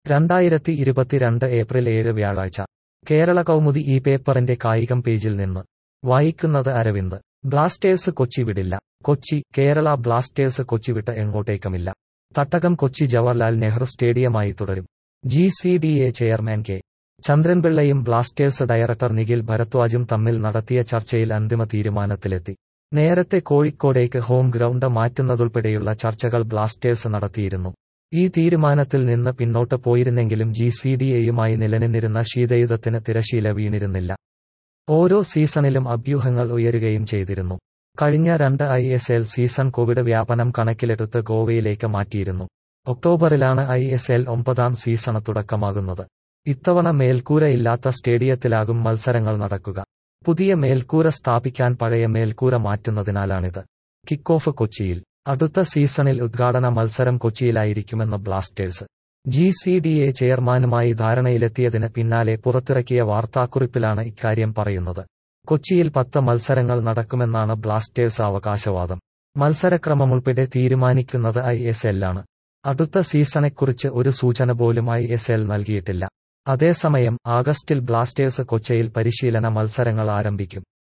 രണ്ടായിരത്തി ഇരുപത്തിരണ്ട് ഏപ്രിൽ ഏഴ് വ്യാഴാഴ്ച കേരള കൗമുദി ഈ പേപ്പറിന്റെ കായികം പേജിൽ നിന്ന് വായിക്കുന്നത് അരവിന്ദ് ബ്ലാസ്റ്റേഴ്സ് കൊച്ചി വിടില്ല കൊച്ചി കേരള ബ്ലാസ്റ്റേഴ്സ് കൊച്ചി വിട്ട് എങ്ങോട്ടേക്കുമില്ല തട്ടകം കൊച്ചി ജവഹർലാൽ നെഹ്റു സ്റ്റേഡിയമായി തുടരും G C D A chairman K ചന്ദ്രൻപിള്ളയും ബ്ലാസ്റ്റേഴ്സ് ഡയറക്ടർ നിഖിൽ ഭരദ്വാജും തമ്മിൽ നടത്തിയ ചർച്ചയിൽ അന്തിമ തീരുമാനത്തിലെത്തി നേരത്തെ കോഴിക്കോടേക്ക് ഹോം ഗ്രൗണ്ട് മാറ്റുന്നതുൾപ്പെടെയുള്ള ചർച്ചകൾ ബ്ലാസ്റ്റേഴ്സ് നടത്തിയിരുന്നു ഈ തീരുമാനത്തിൽ നിന്ന് പിന്നോട്ട് പോയിരുന്നെങ്കിലും ജി സി ഡി എയുമായി നിലനിന്നിരുന്ന ശീതയുദ്ധത്തിന് തിരശീല വീണിരുന്നില്ല ഓരോ സീസണിലും അഭ്യൂഹങ്ങൾ ഉയരുകയും ചെയ്തിരുന്നു കഴിഞ്ഞ രണ്ട് I S L season Covid വ്യാപനം കണക്കിലെടുത്ത് ഗോവയിലേക്ക് മാറ്റിയിരുന്നു ഒക്ടോബറിലാണ് ഐ എസ് എൽ ഒമ്പതാം സീസണ് തുടക്കമാകുന്നത് ഇത്തവണ മേൽക്കൂര ഇല്ലാത്ത സ്റ്റേഡിയത്തിലാകും മത്സരങ്ങൾ നടക്കുക പുതിയ മേൽക്കൂര സ്ഥാപിക്കാൻ പഴയ മേൽക്കൂര മാറ്റുന്നതിനാലാണിത് കിക്ക് ഓഫ് കൊച്ചിയിൽ അടുത്ത സീസണിൽ ഉദ്ഘാടന മത്സരം കൊച്ചിയിലായിരിക്കുമെന്ന് Blasters G C D A ചെയർമാനുമായി ധാരണയിലെത്തിയതിന് പിന്നാലെ പുറത്തിറക്കിയ വാർത്താക്കുറിപ്പിലാണ് ഇക്കാര്യം പറയുന്നത് കൊച്ചിയിൽ പത്ത് മത്സരങ്ങൾ നടക്കുമെന്നാണ് ബ്ലാസ്റ്റേഴ്സ് അവകാശവാദം മത്സരക്രമമുൾപ്പെടെ തീരുമാനിക്കുന്നത് ഐ എസ് എല്ലാണ് അടുത്ത സീസണെക്കുറിച്ച് ഒരു സൂചന പോലും ഐ എസ് എൽ നൽകിയിട്ടില്ല അതേസമയം ആഗസ്റ്റിൽ ബ്ലാസ്റ്റേഴ്സ് കൊച്ചിയിൽ പരിശീലന മത്സരങ്ങൾ ആരംഭിക്കും